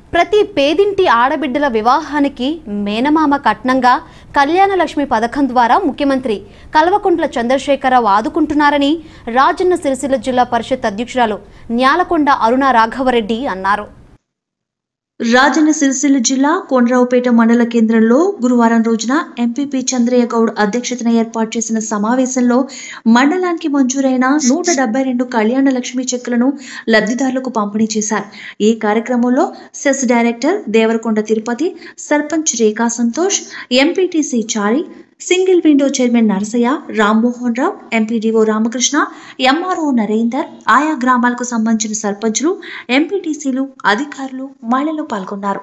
ప్రతి పేదింటి ఆడబిడ్డల వివాహానికి మేనమామ కట్నంగా కళ్యాణలక్ష్మి పథకం ద్వారా ముఖ్యమంత్రి కల్వకుంట్ల చంద్రశేఖరరావు ఆదుకుంటున్నారని రాజన్న సిరిసిల్ల జిల్లా పరిషత్ అధ్యక్షురాలు న్యాలకొండ అరుణ రాఘవరెడ్డి అన్నారు రాజన్న సిరిసిల్ల జిల్లా కొండ్రావుపేట మండల కేంద్రంలో గురువారం రోజున ఎంపీపీ చంద్రయ్య గౌడ్ అధ్యక్షతన ఏర్పాటు చేసిన సమావేశంలో మండలానికి మంజూరైన నూట డెబ్బై రెండు కళ్యాణ లక్ష్మి చెక్కులను లబ్ధిదారులకు పంపిణీ చేశారు ఈ కార్యక్రమంలో cess director Devarakonda Tirupathi sarpanch Rekha Santosh MPTC Chari single window chairman Narasaiah Rammohan Rao MPDO Ramakrishna MRO Narender ఆయా గ్రామాలకు సంబంధించిన సర్పంచులు ఎంపీటీసీలు అధికారులు మహిళలు పాల్గొన్నారు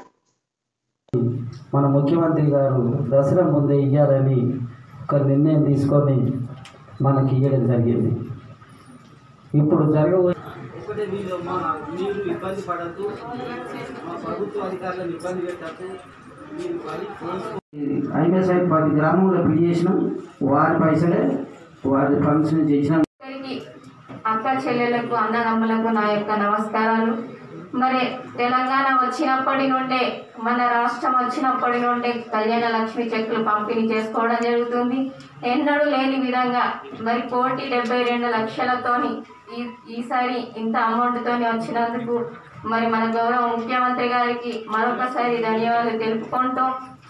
మన ముఖ్యమంత్రి గారు దసరా ముందే ఇవ్వాలని ఒక నిర్ణయం తీసుకొని మనకి ఇవ్వడం జరిగింది ఇప్పుడు జరగబోయే ఒకటే మీరు మా మీరు ఇబ్బంది పడద్దు మా ప్రభుత్వ అధికారులను ఇబ్బంది పెట్టద్దు మీరు పని ఐఎంఎస్ఐ పది గ్రామంలో పిడి చేసినాం వారి పైసలే వారి ఫండ్స్ నుంచి ఇచ్చినాం అందరికీ అక్క చెల్లెలకు అన్నదమ్ములకు నా యొక్క నమస్కారాలు మరి తెలంగాణ వచ్చినప్పటి నుండే మన రాష్ట్రం వచ్చినప్పటి నుండే కళ్యాణ లక్ష్మి చెక్కులు పంపిణీ చేసుకోవడం జరుగుతుంది ఎన్నడూ లేని విధంగా మరి కోటి డెబ్బై రెండు లక్షలతోని ఈ ఈసారి ఇంత అమౌంట్తోని వచ్చినందుకు మరి మన గౌరవ ముఖ్యమంత్రి గారికి మరొకసారి ధన్యవాదాలు తెలుపుకుంటూ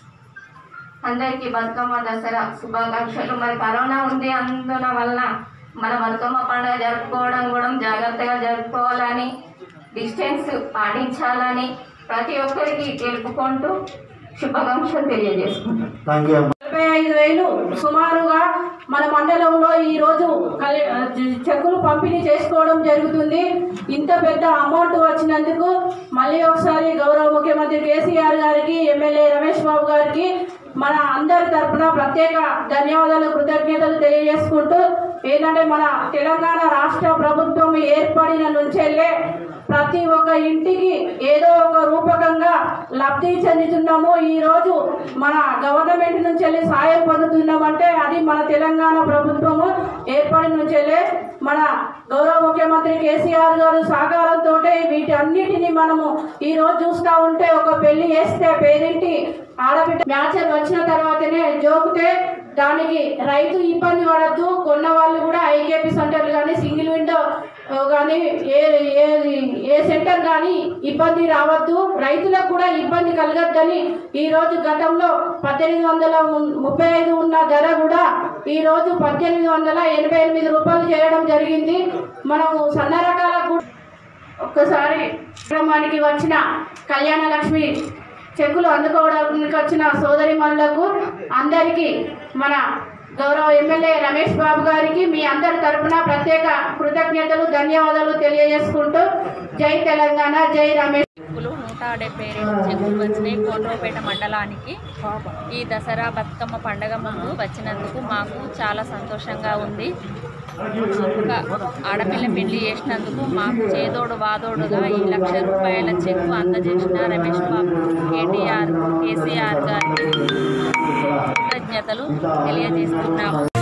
అందరికీ బతుకమ్మ దసరా శుభాకాంక్షలు మరి కరోనా ఉంది అందున వలన మన బతుకమ్మ పండుగ జరుపుకోవడం కూడా జాగ్రత్తగా జరుపుకోవాలని డిస్టెన్స్ పాటించాలని ప్రతి ఒక్కరికి తెలుపుకుంటూ శుభాకాంక్షలు తెలియజేసుకుంటాం నలభై ఐదు వేలు సుమారుగా మన మండలంలో ఈ రోజు కలి- చెక్కులు పంపిణీ చేసుకోవడం జరుగుతుంది ఇంత పెద్ద అమౌంట్ వచ్చినందుకు మళ్ళీ ఒకసారి గౌరవ ముఖ్యమంత్రి కేసీఆర్ గారికి ఎమ్మెల్యే రమేష్ బాబు గారికి మన అందరి తరపున ప్రత్యేక ధన్యవాదాలు కృతజ్ఞతలు తెలియజేసుకుంటూ ఏంటంటే మన తెలంగాణ రాష్ట్ర ప్రభుత్వం ఏర్పడిన నుంచెల్లే ప్రతి ఒక్క ఇంటికి ఏదో ఒక రూపకంగా లబ్ధి చెందుతున్నాము ఈ రోజు మన గవర్నమెంట్ నుంచి వెళ్ళి సాయం పొందుతున్నామంటే అది మన తెలంగాణ ప్రభుత్వము ఏర్పడిన నుంచి వెళ్ళి మన గౌరవ ముఖ్యమంత్రి కేసీఆర్ గారు సహకారంతో వీటి అన్నిటిని మనము ఈ రోజు చూస్తూ ఉంటే ఒక పెళ్లి చేస్తే పేరింటి ఆడబిడ్డ మ్యాచర్ వచ్చిన తర్వాతనే జోకితే దానికి రైతు ఇబ్బంది పడద్దు కొన్న వాళ్ళు కూడా ఐకేపీ సెంటర్లు కానీ సింగిల్ విండో కానీ ఏ ఏ ఏ సెంటర్ కానీ ఇబ్బంది రావద్దు రైతులకు కూడా ఇబ్బంది కలగద్దని ఈ రోజు గతంలో పద్దెనిమిది వందల ముప్పై ఐదు ఉన్న ధర కూడా ఈ రోజు పద్దెనిమిది వందల ఎనభై ఎనిమిది రూపాయలు చేయడం జరిగింది మనము సన్న రకాలకు కూడా ఒక్కసారి గ్రామానికి వచ్చిన కళ్యాణ లక్ష్మి చెక్కులు అందుకోవడానికి వచ్చిన సోదరి మనులకు అందరికీ మన గౌరవ ఎమ్మెల్యే రమేష్ బాబు గారికి మీ అందరి తరపున ప్రత్యేక కృతజ్ఞతలు ధన్యవాదాలు తెలియజేసుకుంటూ జై తెలంగాణ జై రమేష్ చెక్కులు నూట డెబ్బై రెండు చెక్కులు వచ్చినాయి కోట్రోపేట మండలానికి ఈ దసరా బతుకమ్మ పండగ ముందు వచ్చినందుకు మాకు చాలా సంతోషంగా ఉంది ఒక ఆడపిల్ల పెళ్లి చేసినందుకు మాకు చేదోడు వాదోడుగా ఈ లక్ష రూపాయల చెక్కు అందజేసిన రమేష్ బాబు కేటీఆర్ కేసీఆర్ గారికి కృతజ్ఞతలు తెలియజేస్తున్నాము